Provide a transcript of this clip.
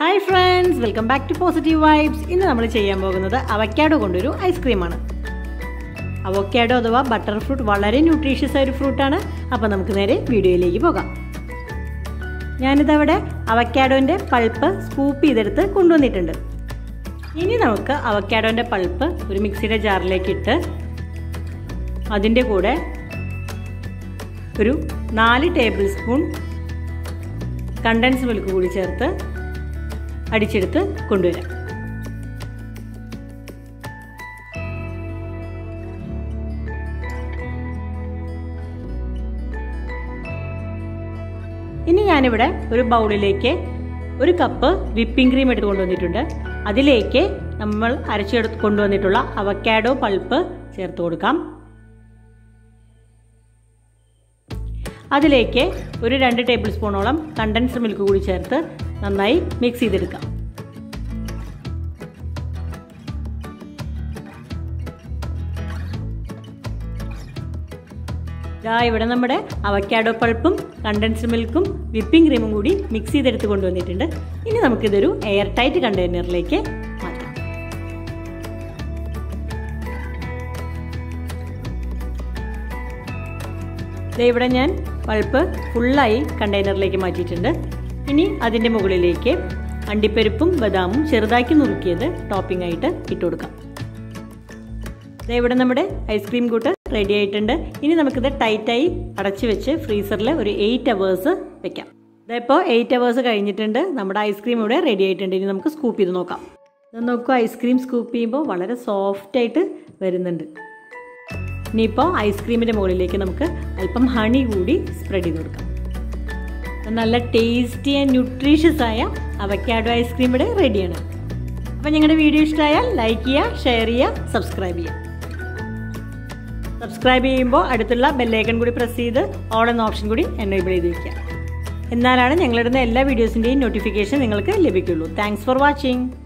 hi friends welcome back to positive vibes ഇന്ന് നമ്മൾ ചെയ്യാൻ പോകുന്നത് അവക്കാഡോ കൊണ്ടൊരു ഐസ്ക്രീമാണ് അവക്കാഡോ അഥവാ ബട്ടർ ഫ്രൂട്ട് വളരെ ന്യൂട്രീഷ്യസ് ആയ ഒരു ഫ്രൂട്ടാണ് അപ്പോൾ നമുക്ക് നേരെ വീഡിയോയിലേക്ക് പോകാം ഞാനിതവിടെ അവക്കാഡോൻ്റെ പൾപ്പ് സ്കൂപ്പ് ചെയ്തെടുത്ത് കൊണ്ടുവന്നിട്ടുണ്ട് ഇനി നമുക്ക് അവക്കാഡോൻ്റെ പൾപ്പ് ഒരു മിക്സിയുടെ ജാറിലേക്ക് ഇട്ട് അതിൻ്റെ കൂടെ ഒരു നാല് ടേബിൾ സ്പൂൺ കണ്ടൻസ് മിൽക്ക് കൂടി ചേർത്ത് അടിച്ചെടുത്ത് കൊണ്ടുവരാം ഇനി ഞാനിവിടെ ഒരു ബൗളിലേക്ക് ഒരു കപ്പ് വിപ്പിംഗ് ക്രീം എടുത്ത് കൊണ്ടുവന്നിട്ടുണ്ട് അതിലേക്ക് നമ്മൾ അരച്ചെടുത്ത് കൊണ്ടുവന്നിട്ടുള്ള അവക്കാഡോ പൾപ്പ് ചേർത്ത് കൊടുക്കാം അതിലേക്ക് ഒരു രണ്ട് ടേബിൾ സ്പൂണോളം കണ്ടൻസ്ഡ് മിൽക്ക് കൂടി ചേർത്ത് നന്നായി മിക്സ് ചെയ്തെടുക്കാം ഇതാ ഇവിടെ നമ്മുടെ അവക്കാഡോ പൾപ്പും കണ്ടൻസ്ഡ് മിൽക്കും വിപ്പിംഗ് ക്രീമും കൂടി മിക്സ് ചെയ്തെടുത്ത് കൊണ്ടുവന്നിട്ടുണ്ട് ഇനി നമുക്കിതൊരു എയർ ടൈറ്റ് കണ്ടെയ്നറിലേക്ക് മാറ്റാം ഇവിടെ ഞാൻ പൾപ്പ് ഫുള്ളായി കണ്ടെയ്നറിലേക്ക് മാറ്റിയിട്ടുണ്ട് ഇനി അതിൻ്റെ മുകളിലേക്ക് അണ്ടിപ്പരിപ്പും ബദാമും ചെറുതാക്കി നുറുക്കിയത് ടോപ്പിംഗ് ആയിട്ട് ഇട്ട് കൊടുക്കാം ഇവിടെ നമ്മുടെ ഐസ്ക്രീം കൂട്ട് റെഡി ആയിട്ടുണ്ട് ഇനി നമുക്കിത് ടൈറ്റായി അടച്ചു വെച്ച് ഫ്രീസറിൽ ഒരു എയ്റ്റ് അവേഴ്സ് വെക്കാം ഇതിപ്പോൾ എയ്റ്റ് അവേഴ്സ് കഴിഞ്ഞിട്ടുണ്ട് നമ്മുടെ ഐസ്ക്രീം ഇവിടെ റെഡി ആയിട്ടുണ്ട് ഇനി നമുക്ക് സ്കൂപ്പ് ചെയ്ത് നോക്കാം ഇത് നോക്കൂ ഐസ്ക്രീം സ്കൂപ്പ് ചെയ്യുമ്പോൾ വളരെ സോഫ്റ്റ് ആയിട്ട് വരുന്നുണ്ട് ഇനിയിപ്പോൾ ഐസ്ക്രീമിൻ്റെ മുകളിലേക്ക് നമുക്ക് അല്പം ഹണി കൂടി സ്പ്രെഡ് ചെയ്ത് കൊടുക്കാം നല്ല ടേസ്റ്റി ആൻഡ് ന്യൂട്രീഷ്യസ് ആയ അവക്കാഡോ ഐസ്ക്രീം ഇവിടെ റെഡിയാണ് അപ്പോൾ ഞങ്ങളുടെ വീഡിയോ ഇഷ്ടമായാൽ ലൈക്ക് ചെയ്യുക ഷെയർ ചെയ്യുക സബ്സ്ക്രൈബ് ചെയ്യുക സബ്സ്ക്രൈബ് ചെയ്യുമ്പോൾ അടുത്തുള്ള ബെല്ലൈക്കൺ കൂടി പ്രസ് ചെയ്ത് ഓൾ എന്ന ഓപ്ഷൻ കൂടി എനേബിൾ ചെയ്ത് വയ്ക്കുക എന്നാലാണ് ഞങ്ങളിടുന്ന എല്ലാ വീഡിയോസിൻ്റെയും നോട്ടിഫിക്കേഷൻ നിങ്ങൾക്ക് ലഭിക്കുള്ളൂ താങ്ക്സ് ഫോർ വാച്ചിങ്